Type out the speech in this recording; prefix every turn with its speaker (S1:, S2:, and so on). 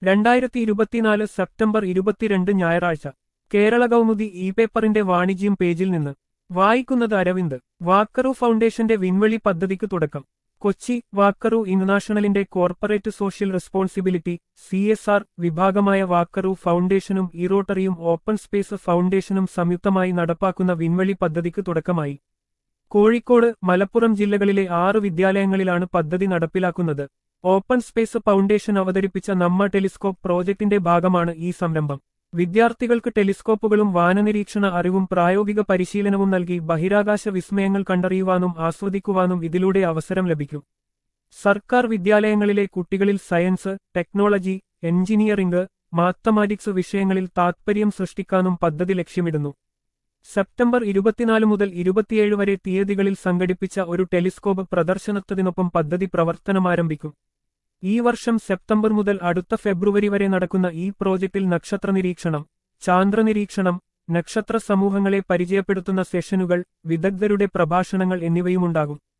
S1: രണ്ടായിരത്തി ഇരുപത്തിനാല് സെപ്റ്റംബർ ഇരുപത്തിരണ്ട് ഞായറാഴ്ച കേരള കൗമുദി ഇ പേപ്പറിന്റെ വാണിജ്യം പേജിൽ നിന്ന് വായിക്കുന്നത് അരവിന്ദ് വാക്കറു ഫൗണ്ടേഷന്റെ വിൻവെളി പദ്ധതിക്ക് തുടക്കം കൊച്ചി വാക്കറു ഇന്റർനാഷണലിന്റെ corporate social responsibility C S R വിഭാഗമായ വാക്കറു ഫൗണ്ടേഷനും ഇറോട്ടറിയും ഓപ്പൺ സ്പേസ് ഫൗണ്ടേഷനും സംയുക്തമായി നടപ്പാക്കുന്ന വിൻവെളി പദ്ധതിക്ക് തുടക്കമായി കോഴിക്കോട് മലപ്പുറം ജില്ലകളിലെ ആറ് വിദ്യാലയങ്ങളിലാണ് പദ്ധതി നടപ്പിലാക്കുന്നത് ഓപ്പൺ സ്പേസ് ഫൗണ്ടേഷൻ അവതരിപ്പിച്ച നമ്മ ടെലിസ്കോപ്പ് പ്രോജക്ടിന്റെ ഭാഗമാണ് ഈ സംരംഭം വിദ്യാർത്ഥികൾക്ക് ടെലിസ്കോപ്പുകളും വാനനിരീക്ഷണ അറിവും പ്രായോഗിക പരിശീലനവും നൽകി ബഹിരാകാശ വിസ്മയങ്ങൾ കണ്ടറിയുവാനും ആസ്വദിക്കുവാനും ഇതിലൂടെ അവസരം ലഭിക്കും സർക്കാർ വിദ്യാലയങ്ങളിലെ കുട്ടികളിൽ സയൻസ് ടെക്നോളജി എഞ്ചിനീയറിംഗ് മാത്തമാറ്റിക്സ് വിഷയങ്ങളിൽ താത്പര്യം സൃഷ്ടിക്കാനും പദ്ധതി ലക്ഷ്യമിടുന്നു സെപ്റ്റംബർ ഇരുപത്തിനാല് മുതൽ ഇരുപത്തിയേഴ് വരെ തീയതികളിൽ സംഘടിപ്പിച്ച ഒരു ടെലിസ്കോപ്പ് പ്രദർശനത്തിനൊപ്പം പദ്ധതി പ്രവർത്തനമാരംഭിക്കും ഈ വർഷം സെപ്റ്റംബർ മുതൽ അടുത്ത ഫെബ്രുവരി വരെ നടക്കുന്ന ഈ പ്രോജക്റ്റിൽ നക്ഷത്ര നിരീക്ഷണം ചാന്ദ്രനിരീക്ഷണം നക്ഷത്ര സമൂഹങ്ങളെ പരിചയപ്പെടുത്തുന്ന സെഷനുകൾ വിദഗ്ധരുടെ പ്രഭാഷണങ്ങൾ എന്നിവയുമുണ്ടാകും